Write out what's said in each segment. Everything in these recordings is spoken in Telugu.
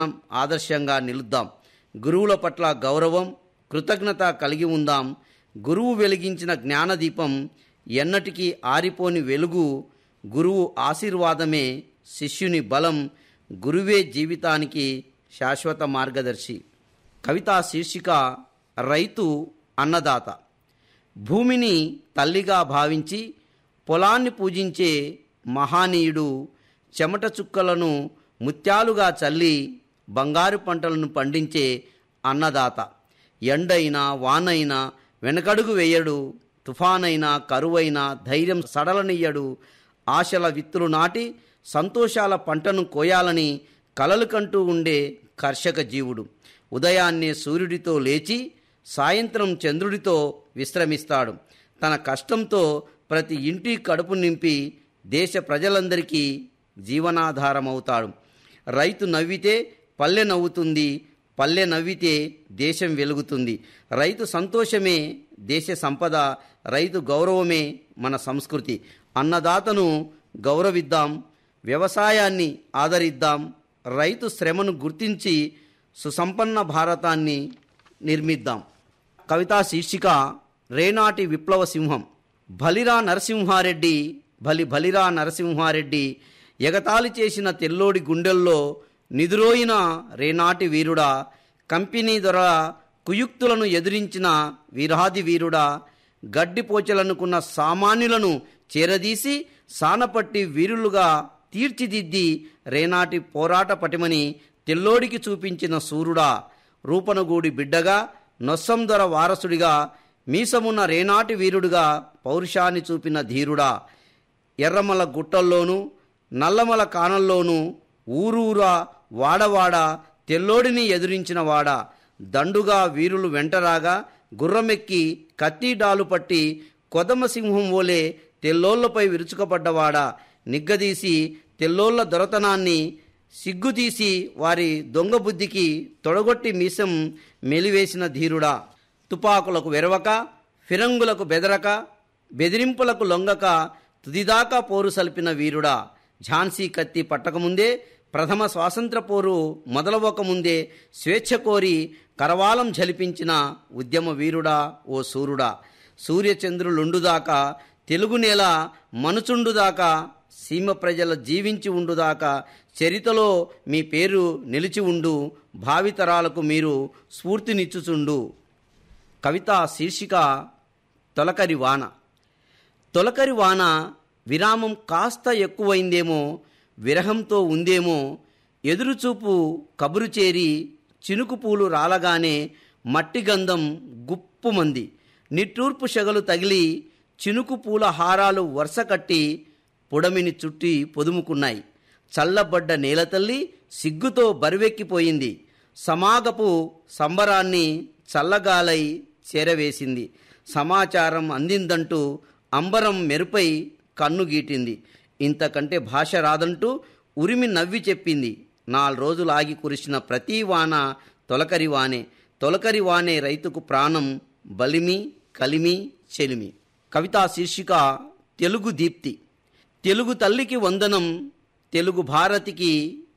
ఆదర్శంగా నిలుద్దాం గురువుల పట్ల గౌరవం కృతజ్ఞత కలిగి ఉందాం గురువు వెలిగించిన జ్ఞానదీపం ఎన్నటికీ ఆరిపోని వెలుగు గురువు ఆశీర్వాదమే శిష్యుని బలం గురువే జీవితానికి శాశ్వత మార్గదర్శి కవితా శీర్షిక రైతు అన్నదాత భూమిని తల్లిగా భావించి పొలాన్ని పూజించే మహానీయుడు చెమట చుక్కలను ముత్యాలుగా చల్లి బంగారు పంటలను పండించే అన్నదాత ఎండైనా వానైనా వెనకడుగు వేయడు తుఫానైనా కరువైనా ధైర్యం సడలనియ్యడు ఆశల విత్తులు నాటి సంతోషాల పంటను కోయాలని కలలు కంటూ ఉండే కర్షక జీవుడు ఉదయాన్నే సూర్యుడితో లేచి సాయంత్రం చంద్రుడితో విశ్రమిస్తాడు తన కష్టంతో ప్రతి ఇంటి కడుపు నింపి దేశ ప్రజలందరికీ జీవనాధారమవుతాడు రైతు నవ్వితే పల్లె నవ్వుతుంది పల్లె నవ్వితే దేశం వెలుగుతుంది రైతు సంతోషమే దేశ సంపద రైతు గౌరవమే మన సంస్కృతి అన్నదాతను గౌరవిద్దాం వ్యవసాయాన్ని ఆదరిద్దాం రైతు శ్రమను గుర్తించి సుసంపన్న భారతాన్ని నిర్మిద్దాం కవితా శీర్షిక రేనాటి విప్లవ సింహం బలిరా నరసింహారెడ్డి బలి బలిరా నరసింహారెడ్డి ఎగతాళి చేసిన తెల్లోడి గుండెల్లో నిదురోయిన రేనాటి వీరుడా కంపెనీ దొర కుయుక్తులను ఎదిరించిన వీరాది వీరుడా గడ్డిపోచలనుకున్న సామాన్యులను చేరదీసి సానపట్టి వీరులుగా తీర్చిదిద్ది రేనాటి పోరాట పటిమని తెల్లోడికి చూపించిన సూర్యుడా రూపనగూడి బిడ్డగా నొస్సందొర వారసుడిగా మీసమున్న రేనాటి వీరుడుగా పౌరుషాన్ని చూపిన ధీరుడా ఎర్రమల గుట్టల్లోనూ నల్లమల కానల్లోనూ ఊరూరా వాడవాడ తెల్లోడిని ఎదురించిన వాడ దండుగా వీరులు వెంటరాగా గుర్రమెక్కి కత్తిడాలు పట్టి కొదమ సింహం ఓలే తెల్లోళ్లపై విరుచుకపడ్డవాడా నిగ్గదీసి తెల్లోళ్ల దొరతనాన్ని సిగ్గుతీసి వారి దొంగ బుద్ధికి తొడగొట్టి మీసం మెలివేసిన ధీరుడా తుపాకులకు వెరవక ఫిరంగులకు బెదరక బెదిరింపులకు లొంగక తుదిదాకా పోరు సల్పిన వీరుడా ఝాన్సీ కత్తి పట్టకముందే ప్రథమ స్వాతంత్ర పోరు మొదలవ్వకముందే స్వేచ్ఛ కోరి కరవాలం జలిపించిన ఉద్యమ వీరుడా ఓ సూర్యుడా సూర్యచంద్రులుండుదాకా తెలుగు నేల మనుచుండుదాకా సీమ ప్రజల జీవించి ఉండుదాకా చరితలో మీ పేరు నిలిచి ఉండు భావితరాలకు మీరు స్ఫూర్తినిచ్చుచుండు కవిత శీర్షిక తొలకరి వాన తొలకరి వాన విరామం కాస్త ఎక్కువైందేమో విరహంతో ఉందేమో ఎదురుచూపు కబురు చేరి చినుకు పూలు రాలగానే మట్టి గంధం గుప్పుమంది నిట్టూర్పు షగలు తగిలి చినుకు పూల హారాలు వరుస కట్టి పుడమిని చుట్టి పొదుముకున్నాయి చల్లబడ్డ నేలతల్లి సిగ్గుతో బరువెక్కిపోయింది సమాగపు సంబరాన్ని చల్లగాలై చేరవేసింది సమాచారం అందిందంటూ అంబరం మెరుపై కన్ను గీటింది ఇంతకంటే భాష రాదంటూ ఉరిమి నవ్వి చెప్పింది నాలుగు రోజులు ఆగి కురిసిన ప్రతి వాన తొలకరి వానే తొలకరి వానే రైతుకు ప్రాణం బలిమి కలిమి చెలిమి కవితా శీర్షిక తెలుగు దీప్తి తెలుగు తల్లికి వందనం తెలుగు భారతికి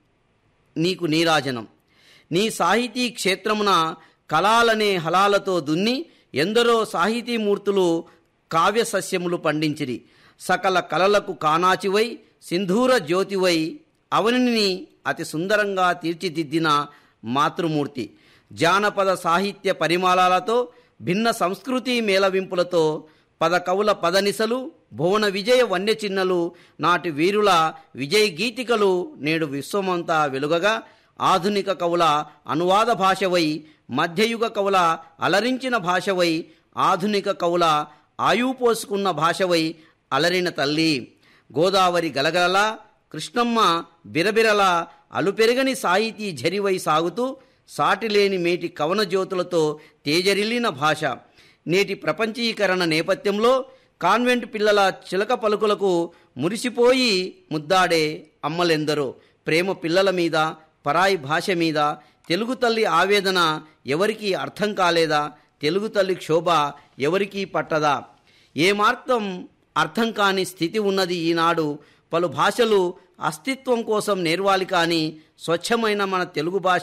నీకు నీరాజనం నీ సాహితీ క్షేత్రమున కళాలనే హలాలతో దున్ని ఎందరో సాహితీమూర్తులు కావ్య సస్యములు పండించిరి సకల కళలకు కానాచివై సింధూర జ్యోతివై అవనిని అతి సుందరంగా తీర్చిదిద్దిన మాతృమూర్తి జానపద సాహిత్య పరిమాణాలతో భిన్న సంస్కృతి మేళవింపులతో పద కవుల పదనిసలు భువన విజయ వన్యచిన్నలు నాటి వీరుల విజయ గీతికలు నేడు విశ్వమంతా వెలుగగా ఆధునిక కవుల అనువాద భాషవై మధ్యయుగ కవుల అలరించిన భాషవై ఆధునిక కవుల ఆయువు పోసుకున్న భాషవై అలరిన తల్లి గోదావరి గలగలల కృష్ణమ్మ బిరబిరల అలుపెరగని సాహితీ జరివై సాగుతూ సాటిలేని మేటి కవన జ్యోతులతో తేజరిల్లిన భాష నేటి ప్రపంచీకరణ నేపథ్యంలో కాన్వెంట్ పిల్లల చిలక పలుకులకు మురిసిపోయి ముద్దాడే అమ్మలెందరో ప్రేమ పిల్లల మీద పరాయి భాష మీద తెలుగు తల్లి ఆవేదన ఎవరికీ అర్థం కాలేదా తెలుగు తల్లి క్షోభ ఎవరికీ పట్టదా ఏమార్థం అర్థం కాని స్థితి ఉన్నది ఈనాడు పలు భాషలు అస్తిత్వం కోసం నేర్వాలి కానీ స్వచ్ఛమైన మన తెలుగు భాష